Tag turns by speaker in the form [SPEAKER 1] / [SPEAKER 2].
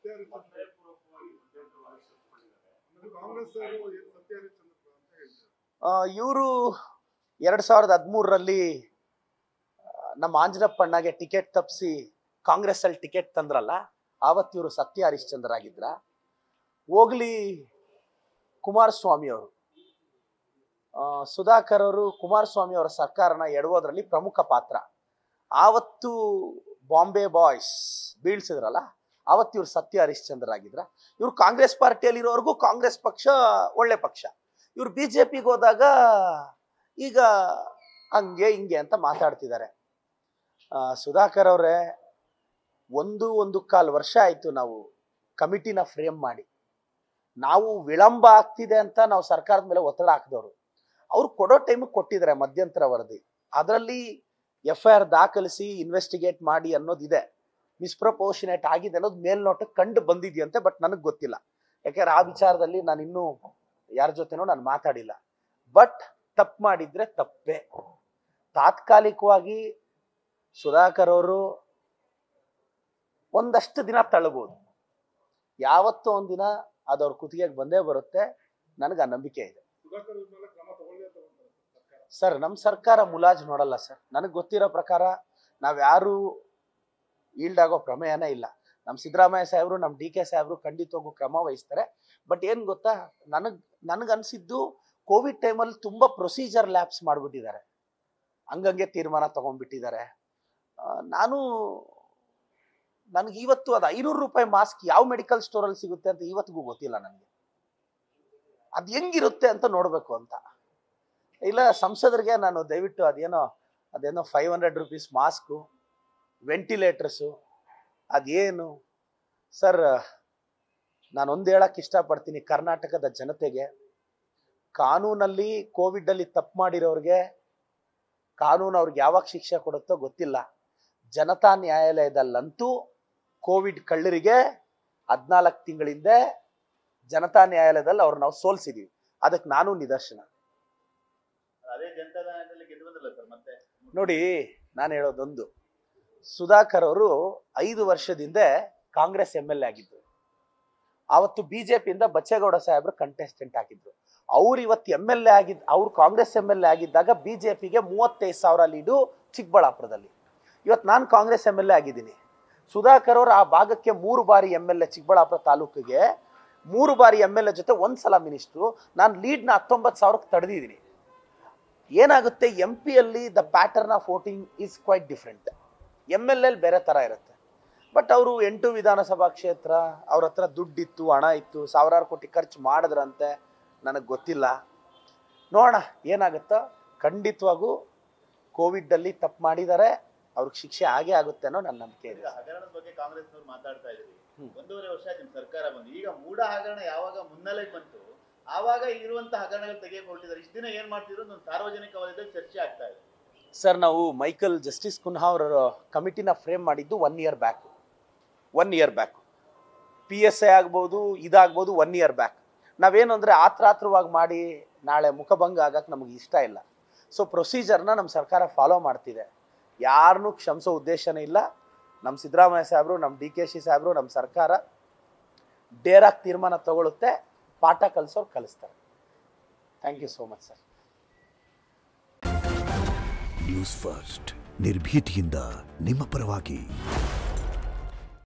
[SPEAKER 1] ಸತ್ಯ ಹರಿಶ್ಚಂದ್ರ ಅಂದ್ರೆ ಕಾಂಗ್ರೆಸ್ ಅವರು ಏನ್ ಸತ್ಯ ಹರಿಶ್ಚಂದ್ರ ಅಂತ ಹೇಳ್ತಾರೆ
[SPEAKER 2] ಇವರು ಎರಡ್ ಸಾವಿರದ ಹದಿಮೂರರಲ್ಲಿ ನಮ್ಮ ಆಂಜನಪ್ಪಣ್ಣಗೆ ಟಿಕೆಟ್ ತಪ್ಪಿಸಿ ಕಾಂಗ್ರೆಸ್ ಅಲ್ಲಿ ಟಿಕೆಟ್ ತಂದ್ರಲ್ಲ ಆವತ್ತು ಇವರು ಸತ್ಯ ಹರಿಶ್ಚಂದ್ರ ಆಗಿದ್ರ ಹೋಗ್ಲಿ ಕುಮಾರಸ್ವಾಮಿ ಅವರು ಆ, ಸುಧಾಕರ್ ಅವರು ಕುಮಾರಸ್ವಾಮಿ ಅವರ ಸರ್ಕಾರನ ಎಡುವುದರಲ್ಲಿ ಪ್ರಮುಖ ಪಾತ್ರ ಆವತ್ತು ಬಾಂಬೆ ಬಾಯ್ಸ್ ಬೀಳ್ಸಿದ್ರಲ್ಲ ಆವತ್ತು ಇವ್ರು ಸತ್ಯ ಹರಿಶ್ಚಂದ್ರ ಆಗಿದ್ರ ಇವ್ರು ಕಾಂಗ್ರೆಸ್ ಪಾರ್ಟಿಯಲ್ಲಿ ಇರೋವರೆಗೂ ಕಾಂಗ್ರೆಸ್ ಪಕ್ಷ ಒಳ್ಳೆ ಪಕ್ಷ ಇವ್ರು ಬಿ ಜೆ ಪಿಗೆ ಹೋದಾಗ ಈಗ ಹಂಗೆ ಹಿಂಗೆ ಅಂತ ಮಾತಾಡ್ತಿದ್ದಾರೆ ಆ, ಸುಧಾಕರ್ ಅವರೇ ಒಂದು ಒಂದು ಕಾಲು ವರ್ಷ ಆಯಿತು ನಾವು ಕಮಿಟಿನ ಫ್ರೇಮ್ ಮಾಡಿ ನಾವು ವಿಳಂಬ ಆಗ್ತಿದೆ ಅಂತ ನಾವು ಸರ್ಕಾರದ ಮೇಲೆ ಒತ್ತಡ ಹಾಕಿದವರು ಅವ್ರು ಕೊಡೋ ಟೈಮಿಗೆ ಕೊಟ್ಟಿದ್ದಾರೆ ಮಧ್ಯಂತರ ವರದಿ ಅದರಲ್ಲಿ ಎಫ್ ಐ ಆರ್ ದಾಖಲಿಸಿ ಇನ್ವೆಸ್ಟಿಗೇಟ್ ಮಾಡಿ ಅನ್ನೋದಿದೆ ಮಿಸ್ಪ್ರಪೋರ್ಷನೇಟ್ ಆಗಿದೆ ಅನ್ನೋದು ಮೇಲ್ನೋಟಕ್ಕೆ ಕಂಡು ಬಂದಿದೆಯಂತೆ ಬಟ್ ನನಗೆ ಗೊತ್ತಿಲ್ಲ ಯಾಕಂದ್ರೆ ಆ ವಿಚಾರದಲ್ಲಿ ನಾನು ಇನ್ನೂ ಯಾರ ಜೊತೆನೂ ನಾನು ಮಾತಾಡಿಲ್ಲ ಬಟ್ ತಪ್ಪು ಮಾಡಿದ್ರೆ ತಪ್ಪೇ ತಾತ್ಕಾಲಿಕವಾಗಿ ಸುಧಾಕರ್ ಅವರು ಒಂದಷ್ಟು ದಿನ ತಳ್ಳಬಹುದು ಯಾವತ್ತೋ ಒಂದಿನ ಅದು ಅವ್ರ ಕುತ್ತಿಗೆಗೆ ಬಂದೇ ಬರುತ್ತೆ ನನಗೆ ಆ ನಂಬಿಕೆ ಇದೆ
[SPEAKER 1] ಸುಧಾಕರ್ ಅವ್ರ ಮೇಲೆ ಕ್ರಮ ತಗೊಳ್ಳೇ ತಗೊಂತಾರೆ ಸರ್ಕಾರ
[SPEAKER 2] ಸರ್ ನಮ್ಮ ಸರ್ಕಾರ ಮುಲಾಜ್ ನೋಡಲ್ಲ ಸರ್ ನನಗೆ ಗೊತ್ತಿರೋ ಪ್ರಕಾರ ನಾವ್ಯಾರು ಈಲ್ಡ್ ಆಗೋ ಪ್ರಮೇಯನೇ ಇಲ್ಲ ನಮ್ಮ ಸಿದ್ದರಾಮಯ್ಯ ಸಾಹೇಬರು ನಮ್ಮ ಡಿ ಕೆ ಸಾಹೇಬರು ಖಂಡಿತವಾಗೂ ಕ್ರಮ ವಹಿಸ್ತಾರೆ ಬಟ್ ಏನು ಗೊತ್ತಾ ನನಗೆ ನನಗನ್ಸಿದ್ದು ಕೋವಿಡ್ ಟೈಮಲ್ಲಿ ತುಂಬ ಪ್ರೊಸೀಜರ್ ಲ್ಯಾಬ್ಸ್ ಮಾಡಿಬಿಟ್ಟಿದ್ದಾರೆ ಹಂಗಂಗೆ ತೀರ್ಮಾನ ತಗೊಂಡ್ಬಿಟ್ಟಿದ್ದಾರೆ ಆ, ನಾನು ನನಗೆ ಇವತ್ತು ಅದು ಐನೂರು ರೂಪಾಯಿ ಮಾಸ್ಕ್ ಯಾವ ಮೆಡಿಕಲ್ ಸ್ಟೋರಲ್ಲಿ ಸಿಗುತ್ತೆ ಅಂತ ಇವತ್ತಿಗೂ ಗೊತ್ತಿಲ್ಲ ನನಗೆ ಅದು ಹೆಂಗಿರುತ್ತೆ ಅಂತ ನೋಡಬೇಕು ಅಂತ ಇಲ್ಲ ಸಂಸದರಿಗೆ ನಾನು ದಯವಿಟ್ಟು ಅದೇನೋ ಅದೇನೋ five hundred rupees mask ventilators ಅದೇನು ಸರ್ ನಾನು ಒಂದು ಹೇಳಕ್ಕೆ ಇಷ್ಟಪಡ್ತೀನಿ ಕರ್ನಾಟಕದ ಜನತೆಗೆ ಕಾನೂನಲ್ಲಿ ಕೋವಿಡಲ್ಲಿ ತಪ್ಪು ಮಾಡಿರೋರಿಗೆ ಕಾನೂನು ಅವ್ರಿಗೆ ಯಾವಾಗ ಶಿಕ್ಷೆ ಕೊಡುತ್ತೋ ಗೊತ್ತಿಲ್ಲ ಜನತಾ ನ್ಯಾಯಾಲಯದಲ್ಲಂತೂ ಕೋವಿಡ್ ಕಳ್ಳರಿಗೆ ಹದಿನಾಲ್ಕು ತಿಂಗಳಿಂದ ಜನತಾ ನ್ಯಾಯಾಲಯದಲ್ಲಿ ಅವ್ರು ನಾವು ಸೋಲ್ಸಿದೀವಿ ಅದಕ್ಕೆ ನಾನು ನಿದರ್ಶನ
[SPEAKER 3] ಅದೇ ಜನತಾ ದಳದಲ್ಲಿ ಗೆದ್ದು ಬಂದ್ರಲ್ಲ ಸರ್ ಮತ್ತೆ
[SPEAKER 2] ನೋಡಿ ನಾನು ಹೇಳೋದೊಂದು ಸುಧಾಕರ್ ಅವರು ಐದು ವರ್ಷದಿಂದ ಕಾಂಗ್ರೆಸ್ ಎಮ್ ಎಲ್ ಎ ಆಗಿದ್ರು ಆವತ್ತು ಬಿಜೆಪಿಯಿಂದ ಬಚ್ಚೇಗೌಡ ಸಾಹೇಬ್ರು ಕಂಟೆಸ್ಟೆಂಟ್ ಆಗಿದ್ರು ಅವ್ರು ಇವತ್ತು ಎಮ್ ಎಲ್ ಎ ಆಗಿದ್ ಅವ್ರು ಕಾಂಗ್ರೆಸ್ ಎಮ್ ಎಲ್ ಎ ಆಗಿದ್ದಾಗ ಬಿಜೆಪಿಗೆ ಮೂವತ್ತೈದು ಸಾವಿರ ಲೀಡು ಚಿಕ್ಕಬಳ್ಳಾಪುರದಲ್ಲಿ ಇವತ್ತು ನಾನು ಕಾಂಗ್ರೆಸ್ ಎಮ್ ಎಲ್ ಎ ಆಗಿದ್ದೀನಿ ಸುಧಾಕರ್ ಅವರು ಆ ಭಾಗಕ್ಕೆ ಮೂರು ಬಾರಿ ಎಮ್ ಎಲ್ ಎ ಚಿಕ್ಕಬಳ್ಳಾಪುರ ತಾಲೂಕಿಗೆ ಮೂರು ಬಾರಿ ಎಮ್ ಎಲ್ ಎ ಜೊತೆ ಒಂದ್ಸಲ ಮಿನಿಸ್ಟ್ರು ನಾನು ಲೀಡ್ನ ಹತ್ತೊಂಬತ್ತು ಸಾವಿರಕ್ಕೆ ತಡೆದಿದ್ದೀನಿ ಏನಾಗುತ್ತೆ ಎಂ ಪಿಯಲ್ಲಿ the pattern of voting is quite different M L L ಬೇರೆ ಥರ ಇರುತ್ತೆ ಬಟ್ ಅವರು ಎಂಟು ವಿಧಾನಸಭಾ ಕ್ಷೇತ್ರ ಅವ್ರ ಹತ್ರ ದುಡ್ಡಿತ್ತು ಹಣ ಇತ್ತು ಸಾವಿರಾರು ಕೋಟಿ ಖರ್ಚು ಮಾಡಿದ್ರಂತೆ ನನಗೆ ಗೊತ್ತಿಲ್ಲ ನೋಡೋಣ ಏನಾಗುತ್ತೋ ಖಂಡಿತವಾಗೂ ಕೋವಿಡಲ್ಲಿ ತಪ್ಪು ಮಾಡಿದ್ದಾರೆ ಅವ್ರಿಗೆ ಶಿಕ್ಷೆ ಆಗೇ ಆಗುತ್ತೆ ಅನ್ನೋ ನನ್ನ ನಂಬಿಕೆ ಇದೆ
[SPEAKER 3] ಈಗ ಹಗರಣದ ಬಗ್ಗೆ ಕಾಂಗ್ರೆಸ್ನವ್ರು ಮಾತಾಡ್ತಾ ಇದ್ರಿ
[SPEAKER 2] ಹ್ಮ್.
[SPEAKER 3] ಒಂದೂವರೆ ವರ್ಷ ಆಯ್ತು ನಿಮ್ ಸರ್ಕಾರ ಬಂದು ಈಗ ಮೂಡ ಹಗರಣ ಯಾವಾಗ ಮುನ್ನೆಲೆಗೆ ಬಂತು ಆವಾಗ ಇರುವಂತ ಹಗರಣಗಳು ತೆಗೆದುಕೊಳ್ತಿದ್ದಾರೆ ಇಷ್ಟು ದಿನ ಏನ್ ಮಾಡ್ತಿದ್ರು ಒಂದು ಸಾರ್ವಜನಿಕ ವಲಯದಲ್ಲಿ ಚರ್ಚೆ ಆಗ್ತಾ ಇದೆ
[SPEAKER 2] ಸರ್ ನಾವು ಮೈಕಲ್ ಜಸ್ಟಿಸ್ ಕುನ್ಹಾ ಅವರ ಕಮಿಟಿನ ಫ್ರೇಮ್ ಮಾಡಿದ್ದು one year back one year back P S I ಆಗ್ಬೋದು ಇದಾಗ್ಬೋದು ಒನ್ ಇಯರ್ ಬ್ಯಾಕ್ ನಾವೇನು ಅಂದರೆ ಆತ್ರಾತ್ರವಾಗಿ ಮಾಡಿ ನಾಳೆ ಮುಖಭಂಗ ಆಗಕ್ಕೆ ನಮಗೆ ಇಷ್ಟ ಇಲ್ಲ ಸೊ ಪ್ರೊಸೀಜರ್ನ ನಮ್ಮ ಸರ್ಕಾರ ಫಾಲೋ ಮಾಡ್ತಿದೆ ಯಾರನ್ನೂ ಕ್ಷಮಿಸೋ ಉದ್ದೇಶನೇ ಇಲ್ಲ ನಮ್ಮ ಸಿದ್ದರಾಮಯ್ಯ ಸಾಹೇಬರು ನಮ್ಮ ಡಿ ಕೆ ಶಿ ಸಾಹೇಬರು ನಮ್ಮ ಸರ್ಕಾರ ಡೇರಾಗಿ ತೀರ್ಮಾನ ತಗೊಳುತ್ತೆ ಪಾಠ ಕಲಿಸೋರು ಕಲಿಸ್ತಾರೆ thank you so much sir
[SPEAKER 4] news first ನಿರ್ಭೀತಿಯಿಂದ ನಿಮ್ಮ ಪರವಾಗಿ